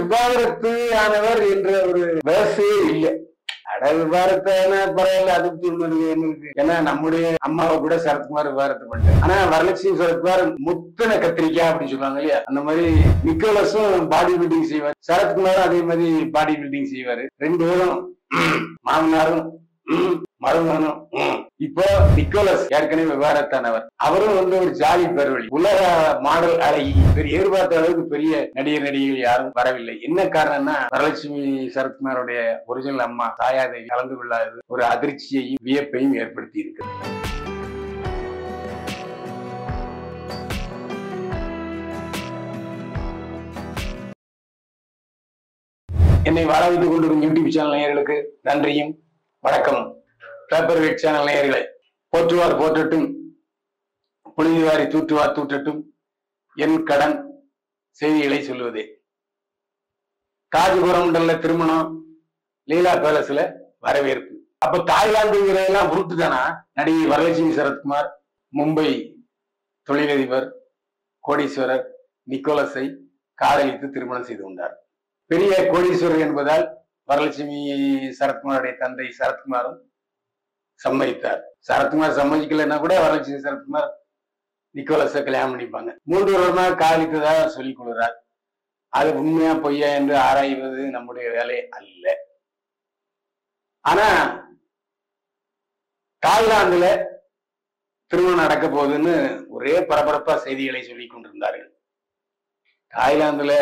விவாகரத்து ஆனவர் என்ற ஒரு வேசையே இல்லை அட விவாகரத்தான பரவாயில்ல அதுக்கு ஒண்ணு இருக்கு, என்ன இருக்கு ஏன்னா நம்முடைய அம்மாவை கூட சரத்குமார் விவாகரத்து பண்ணிட்டாங்க ஆனா வரலட்சுமி சரத்குமார் முத்தன கத்திரிக்காய் அப்படின்னு சொல்லுவாங்க இல்லையா அந்த மாதிரி நிக்கோலஸும் பாடி பில்டிங் செய்வார் சரத்குமாரும் அதே மாதிரி பாடி பில்டிங் செய்வாரு ரெண்டு பேரும் ம், மாமனாரும் ம், மருமகனும் ம். இப்போ நிக்கோலஸ் ஏற்கனவே விவாகரத்தானவர் அவரும் வந்து ஒரு ஜாலி பெருவழி உலக மாடல் அழகி பெரிய எதிர்பார்த்த அளவுக்கு பெரிய நடிகர் நடிகைகள் யாரும் வரவில்லை என்ன காரணம்னா வரலட்சுமி சரத்குமாருடைய ஒரிஜினல் அம்மா தாயாதை கலந்து கொள்ளாதது ஒரு அதிர்ச்சியையும் வியப்பையும் ஏற்படுத்தி இருக்கு என்னை வாழ வைத்துக் கொண்டிருக்கும் யூடியூப் சேனல் நேயர்களுக்கு நன்றியும் வணக்கம் பேப்பர் வெயிட் சேனல் நேயர்களே போற்றுவார் போற்றட்டும் புனிதவாரி தூற்றுவார் தூற்றட்டும் என் கடன் செய்திகளை சொல்லுவதே தாஜ்புரம்ல திருமணம் லீலா பேலஸ்ல வரவேற்பு அப்ப தாய்லாந்துங்கிறதெல்லாம் உருட்டு தானா நடிகை வரலட்சுமி சரத்குமார் மும்பை தொழிலதிபர் கோடீஸ்வரர் நிக்கோலஸை காதலித்து திருமணம் செய்து கொண்டார் பெரிய கோடீஸ்வரர் என்பதால் வரலட்சுமி சரத்குமாருடைய தந்தை சரத்குமாரும் சம்மதித்தார் சரத்குமார் சம்மதிக்கலைன்னா கூட வரலட்சுமி சரத்குமார் நிக்கோலஸை கல்யாணம் பண்ணிப்பாங்க மூன்று வருடமாக காதலித்ததாக சொல்லிக் கொள்கிறார் அது உண்மையா பொய்யா என்று ஆராய்வது நம்முடைய வேலை அல்ல ஆனா தாய்லாந்துல திருமணம் நடக்க போகுதுன்னு ஒரே பரபரப்பா செய்திகளை சொல்லிக் கொண்டிருந்தார்கள் தாய்லாந்துல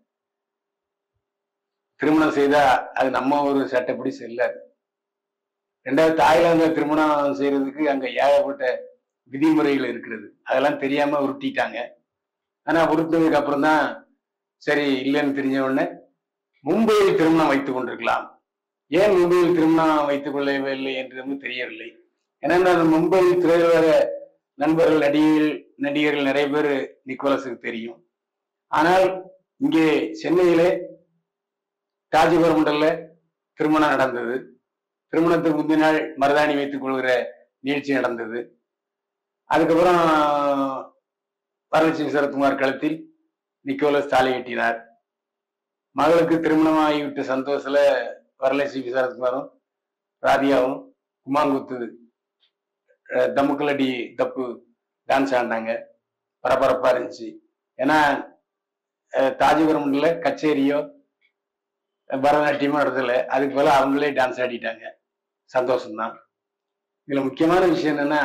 திருமணம் செய்தா அது நம்ம ஒரு சட்டப்படி செல்லாது ரெண்டாவது தாய்லாந்துல திருமணம் செய்யறதுக்கு அங்க ஏகப்பட்ட விதிமுறைகள் இருக்கிறது அதெல்லாம் தெரியாம உருட்டிட்டாங்க ஆனா உருட்டினதுக்கு அப்புறம் தான் சரி இல்லைன்னு தெரிஞ்ச உடனே மும்பையில் திருமணம் வைத்துக் கொண்டிருக்கலாம் ஏன் மும்பையில் திருமணம் வைத்துக் கொள்ளவில்லை என்று தெரியவில்லை ஏன்னா அந்த மும்பை திரையுலக நண்பர்கள் நடிகர்கள் நடிகர்கள் நிறைய பேர் நிக்கோலஸுக்கு தெரியும் ஆனால் இங்கே சென்னையிலே தாஜ்புரமண்டல்ல திருமணம் நடந்தது திருமணத்துக்கு முந்தின நாள் மருதாணி வைத்துக் கொள்கிற நிகழ்ச்சி நடந்தது அதுக்கப்புறம் வரலட்சுமி சரத்குமார் கழுத்தில் நிக்கோலஸ் தாலி கட்டினார் மகளுக்கு திருமணமாகிவிட்ட சந்தோஷத்துல வரலட்சுமி சரத்குமாரும் ராதியாவும் குமாங்குத்து அஹ், தமுக்கலடி தப்பு டான்ஸ் ஆடினாங்க பரபரப்பா இருந்துச்சு ஏன்னா அஹ், தாஜ்புரம்ல கச்சேரியோ பரதநாட்டியமோ நடத்தல அதுக்கு போல அவங்களே டான்ஸ் ஆடிட்டாங்க சந்தோஷம்தான் இதுல முக்கியமான விஷயம் என்னன்னா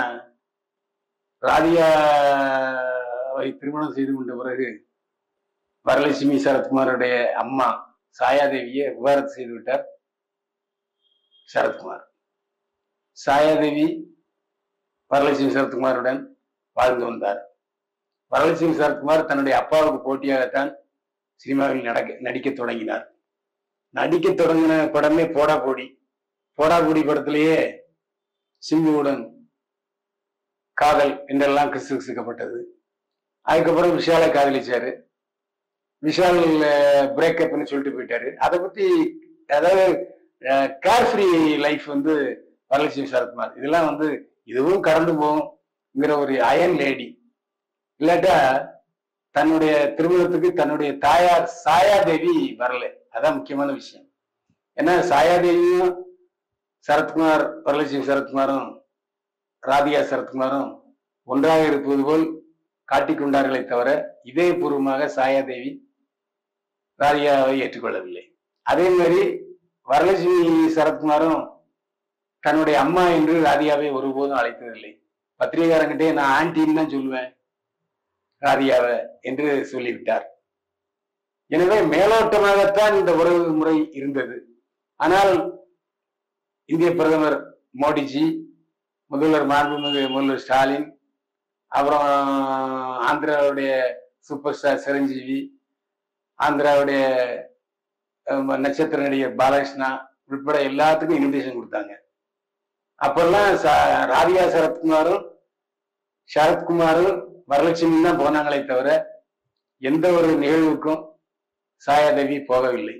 ராதிகாவை திருமணம் செய்து கொண்ட பிறகு வரலட்சுமி சரத்குமாருடைய அம்மா சாயாதேவியை விவாகரத்து செய்து விட்டார் சரத்குமார் சாயாதேவி வரலட்சுமி சரத்குமாருடன் வாழ்ந்து வந்தார் வரலட்சுமி சரத்குமார் தன்னுடைய அப்பாவுக்கு போட்டியாகத்தான் சினிமாவில் நடக்க நடிக்க தொடங்கினார் நடிக்க தொடங்கின படமே போடா போடி போடா போடி படத்திலேயே சிம்புவுடன் காதல் என்றெல்லாம் கிசு கிசுக்கப்பட்டது அதுக்கப்புறம் விஷாலை காதலிச்சாரு விஷால் பிரேக்கப்னு சொல்லிட்டு போயிட்டாரு அதை பத்தி அதாவது கேர் ஃப்ரீ லைஃப் வந்து வரலட்சுமி சரத்குமார் இதெல்லாம் வந்து இதுவும் கடந்து போகுங்கிற ஒரு அயன் லேடி இல்லாட்டா தன்னுடைய திருமணத்துக்கு தன்னுடைய தாயார் சாயாதேவி வரல அதான் முக்கியமான விஷயம் ஏன்னா சாயாதேவியும் சரத்குமார் வரலட்சுமி சரத்குமாரும் ராதிகா சரத்குமாரும் ஒன்றாக இருப்பது போல் காட்டிக்கொண்டார்களே தவிர இதயபூர்வமாக சாயாதேவி ராதிகாவை ஏற்றுக்கொள்ளவில்லை அதே மாதிரி வரலட்சுமி சரத்குமாரும் தன்னுடைய அம்மா என்று ராதிகாவை ஒருபோதும் அழைத்ததில்லை பத்திரிகையாரங்கிட்டே நான் ஆன்டின்னு தான் சொல்லுவேன் ராதிகாவை என்று சொல்லிவிட்டார் எனவே மேலோட்டமாகத்தான் இந்த உறவு முறை இருந்தது ஆனால் இந்திய பிரதமர் மோடிஜி முதல்வர் மாண்புமிகு முதல்வர் ஸ்டாலின் அப்புறம் ஆந்திராவுடைய சூப்பர் ஸ்டார் சிரஞ்சீவி ஆந்திராவுடைய அஹ், நட்சத்திர நடிகர் பாலகிருஷ்ணா உட்பட எல்லாத்துக்கும் இன்விடேஷன் கொடுத்தாங்க அப்பெல்லாம் ச- ராதிகா சரத்குமாரும் சரத்குமாரும் வரலட்சுமி தான் போனாங்களே தவிர எந்த ஒரு நிகழ்வுக்கும் சாயாதேவி போகவில்லை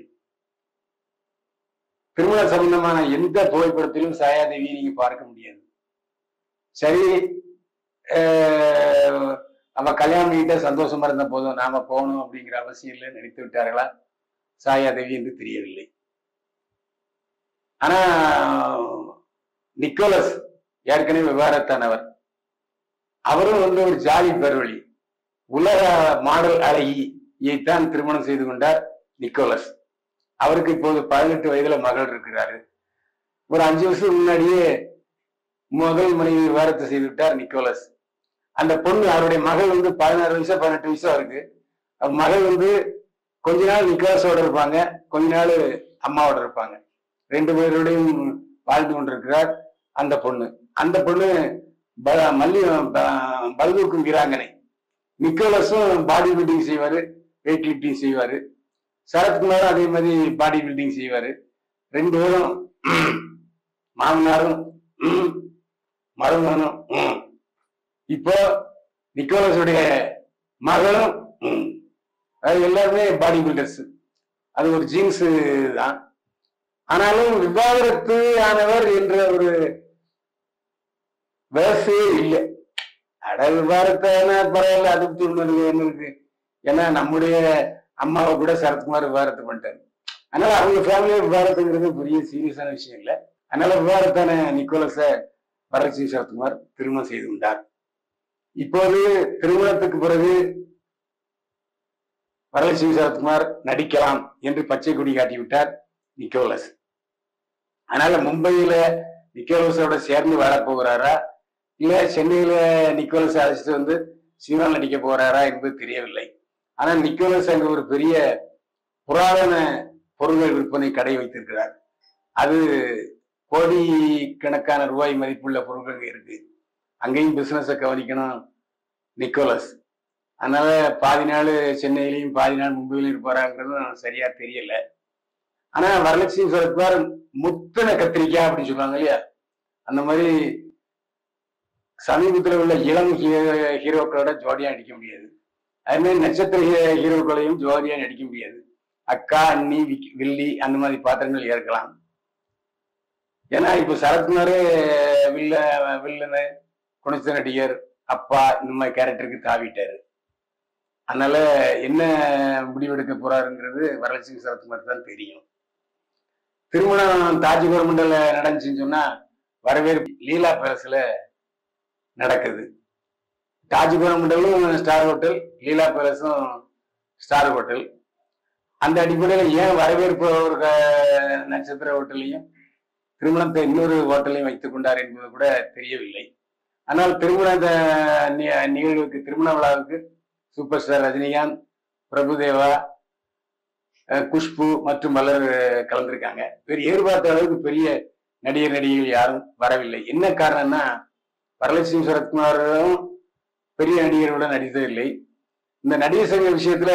திருமண சம்பந்தமான எந்த புகைப்படத்திலும் சாயாதேவி நீங்க பார்க்க முடியாது சரி அஹ், அவ கல்யாணம் பண்ணிக்கிட்ட சந்தோஷமா இருந்த போதும் நாம போகணும் அப்படிங்கிற அவசியம் இல்லை நினைத்து விட்டார்களா சாயாதேவி என்று தெரியவில்லை ஆனா நிக்கோலஸ் ஏற்கனவே விவாகரத்தானவர் அவரும் வந்து ஒரு ஜாலி பெருவழி உலக மாடல் அழகியைத்தான் திருமணம் செய்து கொண்டார் நிக்கோலஸ் அவருக்கு இப்போது பதினெட்டு வயதுல மகள் இருக்கிறாரு ஒரு அஞ்சு வருஷத்துக்கு முன்னாடியே முதல் மனைவி விவாகரத்து செய்து விட்டார் நிக்கோலஸ் அந்த பொண்ணு அவருடைய மகள் வந்து பதினாறு வயசு பதினெட்டு வயசா இருக்கு அவர் மகள் வந்து கொஞ்ச நாள் நிக்கோலஸோட இருப்பாங்க கொஞ்ச நாள் அம்மாவோட இருப்பாங்க ரெண்டு பேரோடையும் வாழ்ந்து கொண்டிருக்கிறார் அந்த பொண்ணு அந்த பொண்ணு ப- மல்லி ப- பல்தூக்கும் வீராங்கனை நிக்கோலஸும் பாடி பில்டிங் செய்வாரு வெயிட் லிஃப்டிங் செய்வாரு சரத்குமாரும் அதே மாதிரி பாடி பில்டிங் செய்வாரு ரெண்டு பேரும் மாமனாரும் ம், மருமகனும் ம். இப்போ நிக்கோலஸுடைய மகளும் ம். அது எல்லாருமே பாடி பில்டர்ஸ் அது ஒரு ஜீன்ஸ் தான் ஆனாலும் விவாகரத்து ஆனவர் என்ற ஒரு வேசையே இல்லை அட விவாகரத்தான பரவாயில்ல அது துணுமது என்ன இருக்கு ஏன்னா நம்முடைய அம்மாவை கூட சரத்குமார் விவாகரத்து பண்ணிட்டாரு அதனால அவங்க ஃபேமிலியே விவாகரத்துங்கிறது பெரிய சீரியஸான விஷயம் இல்லை அதனால விவாகரத்தான நிக்கோலஸ வரலட்சுமி சரத்குமார் திருமணம் செய்து கொண்டார் இப்போது திருமணத்துக்கு பிறகு வரலட்சுமி சரத்குமார் நடிக்கலாம் என்று பச்சை கொடி காட்டி விட்டார் நிக்கோலஸ் அதனால மும்பையில நிக்கோலஸோட சேர்ந்து வாழ போகிறாரா இல்ல சென்னையில நிக்கோலஸ் அழைச்சிட்டு வந்து சினிமா நடிக்க போறாரா என்பது தெரியவில்லை ஆனா நிக்கோலஸ் அங்க ஒரு பெரிய புராதன பொருட்கள் விற்பனை கடை வைத்திருக்கிறார் அது கோடி கணக்கான ரூபாய் மதிப்புள்ள பொருட்கள் அங்க இருக்கு அங்கேயும் பிசினஸை கவனிக்கணும் நிக்கோலஸ் அதனால பாதி நாள் சென்னையிலையும் பாதி நாள் மும்பையிலும் இருப்பாராங்கிறது சரியா தெரியல ஆனா வரலட்சுமி சரத்குமார் முத்தன கத்திரிக்காய் அப்படின்னு சொல்லுவாங்க இல்லையா அந்த மாதிரி சமீபத்தில் உள்ள இளம் ஹீ- ஹீரோக்களோட ஜோடியா நடிக்க முடியாது அதே மாதிரி நட்சத்திர ஹீ- ஹீரோக்களையும் ஜோடியா நடிக்க முடியாது அக்கா அண்ணி விக்- வில்லி அந்த மாதிரி பாத்திரங்கள் ஏற்கலாம் ஏன்னா இப்ப சரத்குமாரே வில்ல வில்லனு குணச்சித்த நடிகர் அப்பா இந்த மாதிரி கேரக்டருக்கு தாவிட்டாரு அதனால என்ன முடிவெடுக்க போறாருங்கிறது வரலட்சுமி சரத்குமார் தான் தெரியும் திருமணம் தாஜ் கவர்மெண்ட்ல நடந்துச்சுன்னு சொன்னா வரவேற்பு லீலா பேலஸ்ல நடக்குது தாஜ் கவர்மெண்டலும் ஸ்டார் ஹோட்டல் லீலா பேலஸும் ஸ்டார் ஹோட்டல் அந்த அடிப்படையில் ஏன் வரவேற்பு ஒரு க- நட்சத்திர ஹோட்டலையும் திருமணத்தை இன்னொரு ஹோட்டலையும் வைத்துக் கொண்டார் என்பது கூட தெரியவில்லை ஆனால் திருமண த- நி- நிகழ்வுக்கு திருமண விழாவுக்கு சூப்பர் ஸ்டார் ரஜினிகாந்த் பிரபுதேவா அஹ் குஷ்பு மற்றும் பலர் அஹ், கலந்திருக்காங்க வேறு எதிர்பார்த்த அளவுக்கு பெரிய நடிகர் நடிகைகள் யாரும் வரவில்லை என்ன காரணம்னா வரலட்சுமி சரத்குமாரும் பெரிய நடிகர்களுடன் நடித்ததில்லை இந்த நடிகர் சங்க விஷயத்துல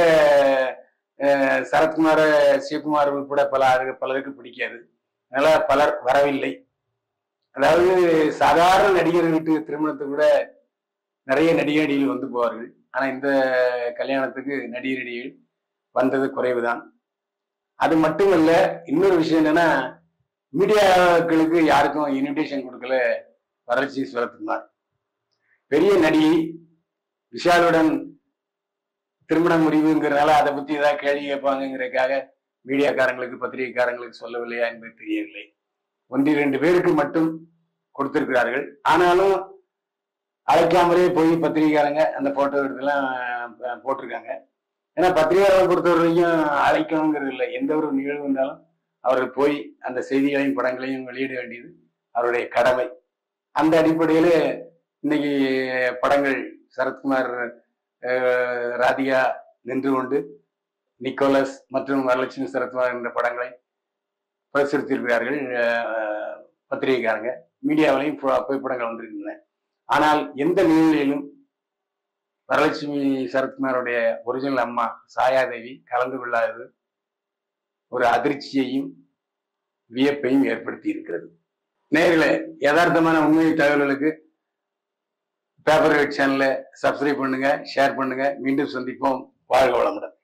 அஹ், சரத்குமார சிவகுமார் உட்பட பல ஆளுக- பலருக்கு பிடிக்காது அதனால பலர் வரவில்லை அதாவது சாதாரண நடிகர் வீட்டு திருமணத்துக்கு கூட நிறைய நடிகர் நடிகைகள் வந்து போவார்கள் ஆனா இந்த கல்யாணத்துக்கு நடிகர் நடிகைகள் வந்தது குறைவுதான் அது மட்டுமல்ல இன்னொரு விஷயம் என்னன்னா மீடியாக்களுக்கு யாருக்கும் இன்விடேஷன் கொடுக்கல வரலட்சுமி சரத்குமார் பெரிய நடிகை விஷாலுடன் திருமண முடிவுங்கிறனால அதை பத்தி ஏதாவது கேள்வி கேட்பாங்கிறதுக்காக மீடியாக்காரங்களுக்கு பத்திரிகைக்காரங்களுக்கு சொல்லவில்லையா என்பது தெரியவில்லை ஒன்று இரண்டு பேருக்கு மட்டும் கொடுத்திருக்கிறார்கள் ஆனாலும் அழைக்காமலே போய் பத்திரிகைக்காரங்க அந்த போட்டோ எடுத்துலாம் அஹ், போட்டிருக்காங்க ஏன்னா பத்திரிகையாளரை பொறுத்த வரைக்கும் அழைக்கணுங்கிறது இல்லை எந்த ஒரு நிகழ்வு இருந்தாலும் அவர்கள் போய் அந்த செய்திகளையும் படங்களையும் வெளியிட வேண்டியது அவருடைய கடமை அந்த அடிப்படையில் இன்னைக்கு படங்கள் சரத்குமார் அஹ், ராதிகா நின்று கொண்டு நிக்கோலஸ் மற்றும் வரலட்சுமி சரத்குமார் என்ற படங்களை பிரசுரித்திருக்கிறார்கள் அஹ், பத்திரிகைக்காரங்க மீடியாவிலையும் பு- புகைப்படங்கள் வந்திருக்கின்றன ஆனால் எந்த நிலையிலும் வரலட்சுமி சரத்குமாருடைய ஒரிஜினல் அம்மா சாயாதேவி கலந்து கொள்ளாதது ஒரு அதிர்ச்சியையும் வியப்பையும் ஏற்படுத்தி இருக்கிறது நேரில் யதார்த்தமான உண்மை தகவல்களுக்கு பேப்பர் சேனலை சப்ஸ்கிரைப் பண்ணுங்க ஷேர் பண்ணுங்க மீண்டும் சந்திப்போம் வாழ்க வளமுடன்